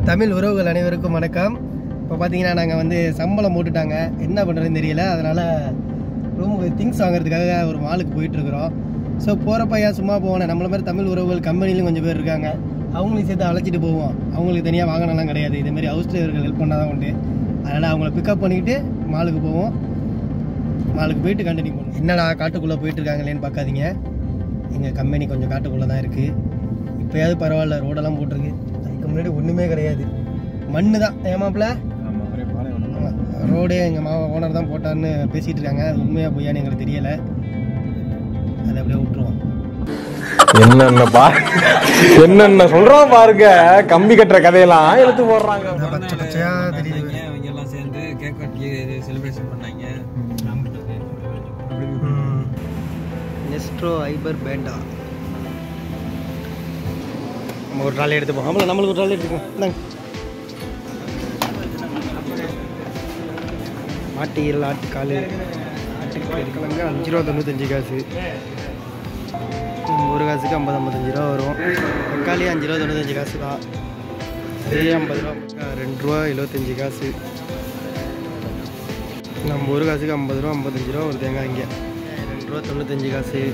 தமிழ் உறவுகள் அனைவருக்கும் வணக்கம் இப்போ பார்த்தீங்கன்னா நாங்கள் வந்து சம்பளம் போட்டுட்டாங்க என்ன பண்ணுறதுன்னு தெரியல அதனால் ரூமுக்கு திங்ஸ் வாங்குறதுக்காக ஒரு மாலுக்கு போயிட்டுருக்குறோம் ஸோ போகிறப்ப ஏன் சும்மா போவோம் நம்மள மாதிரி தமிழ் உறவுகள் கம்பெனிலையும் கொஞ்சம் பேர் இருக்காங்க அவங்களையும் சேர்த்து அழைச்சிட்டு போவோம் அவங்களுக்கு தனியாக வாகனம்லாம் கிடையாது இதேமாரி ஹவுஸ் டிரைவர்கள் ஹெல்ப் பண்ணால் தான் உண்டு அதனால் அவங்கள பிக்கப் பண்ணிக்கிட்டு மாலுக்கு போவோம் மாலுக்கு போயிட்டு கண்டினியூ பண்ணுவோம் என்னடா காட்டுக்குள்ளே போயிட்டு இருக்காங்களேன்னு பார்க்காதீங்க எங்கள் கம்பெனி கொஞ்சம் காட்டுக்குள்ளே தான் இருக்குது இப்போயாவது பரவாயில்ல ரோடெல்லாம் போட்டிருக்கு அதுக்கு முன்னாடி ஒன்றுமே கிடையாது மண்ணு தான் ஏமாப்பில் ரோடே எங்கள் மாமா ஓனர் தான் போட்டான்னு பேசிகிட்டு இருக்காங்க அது உண்மையாக பொய்யான்னு எங்களுக்கு தெரியலை அதை அப்படியே விட்டுருவோம் என்னென்ன பா என்னென்ன சொல்றான் பாருங்க கம்பி கட்டுற கதையெல்லாம் எடுத்து போடுறாங்க பச்சை பச்சையாக தெரியுது அவங்க எல்லாம் சேர்ந்து கேக் கட்டி செலிப்ரேஷன் பண்ணாங்க நெஸ்ட்ரோ ஐபர் பேண்டா நம்ம ஒரு ட்ராலி எடுத்துப்போம் ஆமாம் நம்மளுக்கு ஒரு ட்ராலி எடுத்துக்கோங்க இந்தாங்க ஆட்டு ஈரல் ஆட்டுக்கால் ஆட்டுக்கிழங்கு அஞ்சு ரூபா தொண்ணூத்தஞ்சு காசு ஒரு காசுக்கு ஐம்பது ஐம்பத்தஞ்சு ரூபா வரும் தக்காளி அஞ்சு ரூபா தொண்ணூத்தஞ்சு காசு தான் அதே ஐம்பது ரூபா ரெண்டு ரூபா எழுபத்தஞ்சு காசு நம்ம ஒரு காசுக்கு ஐம்பது ரூபா ஐம்பத்தஞ்சு ரூபா ஒரு தேங்காய் இங்கே ரெண்டு ரூபா தொண்ணூத்தஞ்சு காசு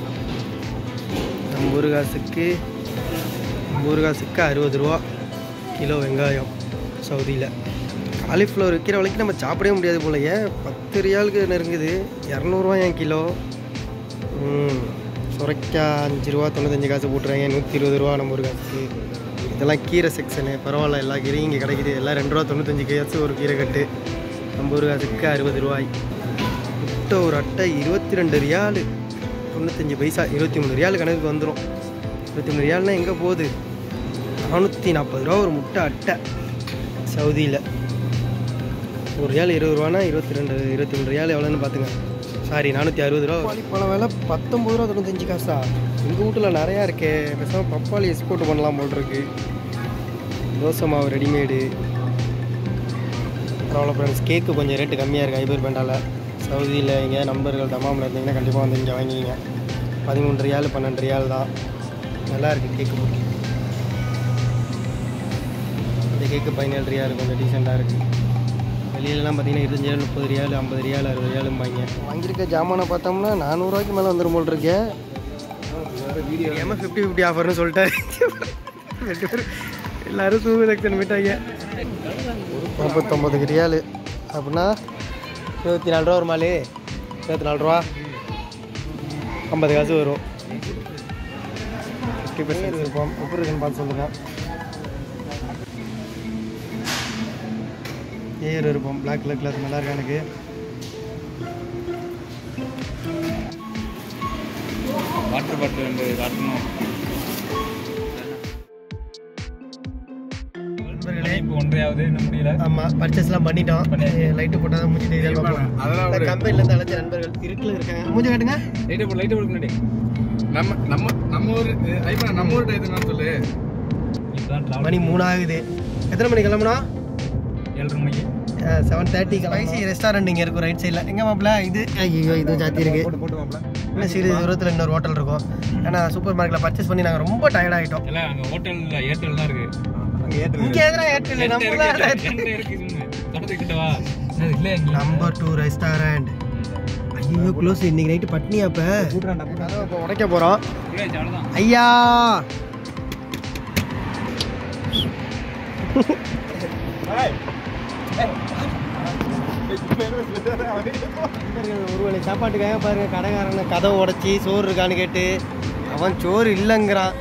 நம்ம ஒரு காசுக்கு நம்ம ஒரு காசுக்கு அறுபது ரூபா கிலோ வெங்காயம் சவுதியில் காலிஃப்ளவர் விற்கிற விலைக்கு நம்ம சாப்பிடவே முடியாது போலயே பத்து ரியாலுக்கு நெருங்குது இரநூறுவா என் கிலோ ம் சுரைக்காய் அஞ்சு ரூபா தொண்ணூத்தஞ்சு காசு போட்டுறாங்க நூற்றி இருபது ரூபா நம்ம ஒரு காசுக்கு இதெல்லாம் கீரை செக்ஷனு பரவாயில்ல எல்லா கீரையும் இங்கே கிடைக்குது எல்லாம் ரெண்டு ரூபா தொண்ணூத்தஞ்சு காசு ஒரு கீரை கட்டு நம்ம ஒரு காசுக்கு அறுபது ரூபாய் முட்டை ஒரு அட்டை இருபத்தி ரெண்டு ரியாலு தொண்ணூத்தஞ்சு பைசா இருபத்தி மூணு ரியால் கணக்குக்கு வந்துடும் இருபத்தி மூணு ரியால்னால் எங்கே போகுது நானூற்றி நாற்பது ரூபா ஒரு முட்டை அட்டை சவுதியில் ஒரு ரியால் இருபது ரூபானா இருபத்தி ரெண்டு இருபத்தி மூணு ரியால் எவ்வளோன்னு பார்த்துங்க சாரி நானூற்றி அறுபது ரூபா பழம் விலை பத்தொம்பது ரூபா தொண்ணூத்தஞ்சு காசா எங்கள் வீட்டில் நிறையா இருக்கே பேசாமல் பப்பாளி எக்ஸ்போர்ட் பண்ணலாம் போல் இருக்கு தோசை மாவு ரெடிமேடு பரவாயில்ல ஃப்ரெண்ட்ஸ் கேக்கு கொஞ்சம் ரேட்டு கம்மியாக இருக்குது ஐபர் பேண்டால் சவுதியில் எங்கே நண்பர்கள் தமாமில் இருந்தீங்கன்னா கண்டிப்பாக வந்து இங்கே வாங்கிக்கிங்க பதிமூன்று ரியால் பன்னெண்டு ரியால் தான் நல்லா இருக்குது கேக்கு பொறுக்கி இந்த கேக்கு பதினேழு ரியால் கொஞ்சம் டீசெண்டாக இருக்குது வெளியிலலாம் பார்த்தீங்கன்னா இருபத்தஞ்சு ரியால் முப்பது ரியால் ஐம்பது ரியால் அறுபது ரியாலும்பாங்க வாங்கியிருக்க ஜாமானை பார்த்தோம்னா நானூறுரூவாய்க்கு மேலே வந்துடும் போல் இருக்கே ஏமா ஃபிஃப்டி ஃபிஃப்டி ஆஃபர்னு சொல்லிட்டாரு ரெண்டு பேரும் எல்லாரும் சூப்பர் செக்ஷன் போயிட்டாங்க முப்பத்தொம்பதுக்கு ரியாலு அப்படின்னா இருபத்தி நாலு ரூபா வருமாலு இருபத்தி நாலு ரூபா ஐம்பது காசு வரும் ஃபிஃப்டி பர்சன்ட் இருப்போம் எப்படி இருக்குன்னு பார்த்து சொல்லுங்கள் ஏர் இருப்போம் பிளாக் கலர் கிளாத் நல்லா இருக்கு எனக்கு வாட்டர் பாட்டில் ரெண்டு காட்டணும் நண்பர்களே இப்போ ஒன்றையாவது இன்னும் முடியல ஆமாம் பர்ச்சேஸ்லாம் பண்ணிட்டோம் லைட்டு போட்டால் தான் மூஞ்சி தெரியாது பார்ப்போம் அதெல்லாம் இந்த கம்பெனிலேருந்து அழைச்ச நண்பர்கள் இருட்டில் இருக்காங்க மூஞ்சி காட்டுங்க லைட்டு போடு லைட்டு போடு முன்னாடி நம்ம நம்ம நம்ம ஒரு ஐபா நம்ம ஒரு டைத்து சொல்லு இதுதான் மணி மூணாகுது எத்தனை மணிக்கு கிளம்புனோம் ஏழரை மணிக்கு செவன் தேர்ட்டி ஸ்பைசி ரெஸ்டாரண்ட் இங்கே இருக்கும் ரைட் சைடில் எங்கே மாப்பிள்ள இது ஐயோ இதுவும் ஜாத்தி இருக்கு போட்டு மாப்ள இன்னும் சிறிது தூரத்தில் இன்னொரு ஹோட்டல் இருக்கும் ஏன்னா சூப்பர் மார்க்கெட்டில் பர்ச்சேஸ் பண்ணி நாங்கள் ரொம்ப டயர்ட் ஆகிட்டோம் இல்ல அங்க ஹோட்டல்ல ஏர்டெல் தான் இருக்கு அங்க ஏர்டெல் இங்கே எதுனா ஏர்டெல் நம்ம தான் இருக்கு தொடர்ந்து கிட்டவா இல்ல இங்க நம்பர் டூ ரெஸ்டாரண்ட் ஐயோ க்ளோஸ் இன்னைக்கு நைட்டு பட்னி அப்போ இப்போ உடைக்க போகிறோம் புரியாது அவ்வளவுதான் ஐயா ஒருவேளை சாப்பாட்டுக்காக பாருங்க கடைக்காரனை கதவை உடைச்சி சோறு இருக்கான்னு கேட்டு அவன் சோறு இல்லைங்கிறான்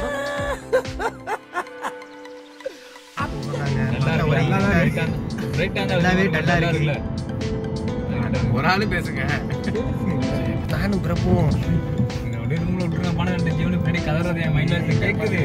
நல்லாவே டல்லா இருக்கு. ஒரு ஆளு பேசுங்க நானும் பிறப்பும் இந்த அப்படியே ரூம்ல விட்டுருங்க பணம் ரெண்டு ஜீவனுக்கு பின்னாடி கதறது என் மைண்ட்ல இருந்து கேக்குது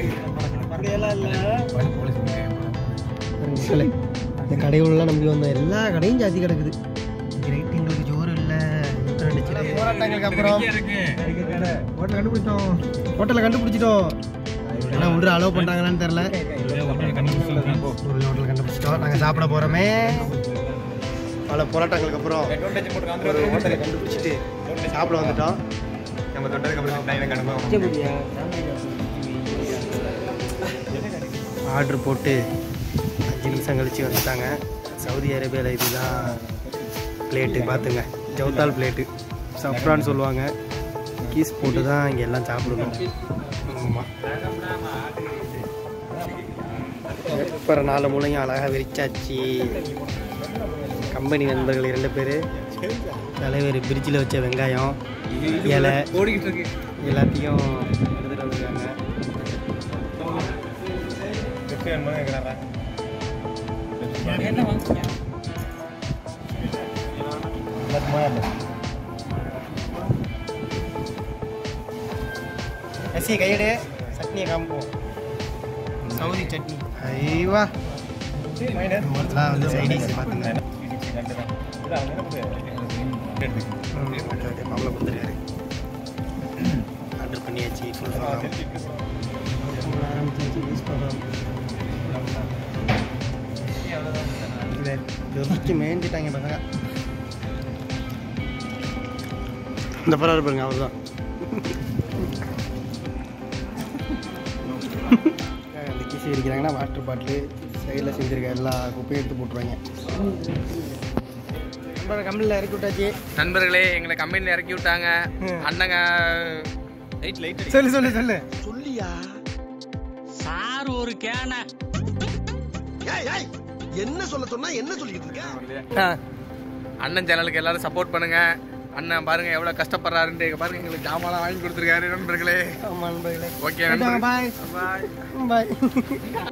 சிலை இந்த கடைகளெலாம் நம்பி வந்தோம் எல்லா கடையும் ஜாதி கிடக்குது ரைட் எங்களுக்கு ஜோறு இல்லை போராட்டங்களுக்கு அப்புறம் இருக்கு ஹோட்டல் கண்டுபிடிச்சோம் ஹோட்டலை கண்டுபிடிச்சிட்டோம் எல்லாம் உள்ள அலோவ் பண்ணுறாங்களான்னு தெரில ஹோட்டல் கண்டுபிடிச்சிருக்கேன் ஒரு ஹோட்டல் கண்டுபிடிச்சிட்டோம் நாங்கள் சாப்பிட போகிறோமே பல போராட்டங்களுக்கு அப்புறம் ஒரு ஹோட்டலை கண்டுபிடிச்சிட்டு சாப்பிட வந்துட்டோம் நம்ம தொட்டதுக்கு அப்புறம் டைம் கணக்கு ஆர்டர் போட்டு அஞ்சு நிமிஷம் கழிச்சு வந்துட்டாங்க சவுதி அரேபியாவில் இதுதான் பிளேட்டு பார்த்துங்க ஜவுத்தால் பிளேட்டு சப்ரான்னு சொல்லுவாங்க கீஸ் போட்டு தான் இங்கே எல்லாம் சாப்பிடணும் ஆமாம் அப்புறம் நாலு மூலையும் அழகாக விரிச்சாச்சு கம்பெனி நண்பர்கள் இரண்டு பேர் தலைவர் பிரிட்ஜில் வச்ச வெங்காயம் இலை ஓடிக்கிட்டு இருக்கு எல்லாத்தையும் எடுத்துகிட்டு வந்திருக்காங்க ரசி கையெடு சட்னியை காமிப்போம் சவுதி சட்னி ஐவா இதெல்லாம் வந்து சைடிஸ் பார்த்துங்க மாப்பிள்ள கொடுத்துருக்காரு ஆர்டர் பண்ணியாச்சு ஃபுல் ஆரம்பிச்சாச்சு யூஸ் பண்ணலாம் இதை பெருச்சு மேய்ஞ்சிட்டாங்க பசங்க இந்த பரவாயில்ல பாருங்க அவர் தான் அந்த கிசி அடிக்கிறாங்கன்னா வாட்டர் பாட்டிலு சைடில் செஞ்சுருக்க எல்லா குப்பையும் எடுத்து போட்டுருவாங்க நம்ம கம்பெனியில் இறக்கி விட்டாச்சு நண்பர்களே எங்களை கம்பெனியில் இறக்கி விட்டாங்க அண்ணங்க லைட் லைட் சொல்லு சொல்லு சொல்லு சார் ஒரு கேன என்ன சொல்ல சொன்னா என்ன சொல்லிட்டு இருக்க ஆ அண்ணன் சேனலுக்கு எல்லாரும் சப்போர்ட் பண்ணுங்க அண்ணன் பாருங்க எவ்வளவு கஷ்டப்படுறாருன்ட்டு இங்க பாருங்க எங்களுக்கு ஜாமான்லாம் வாங்கி கொடுத்துருக்காரு நண்பர்களே ஆமாம் நண்பர்களே ஓகே நண்பர்களே பாய் பாய் பாய்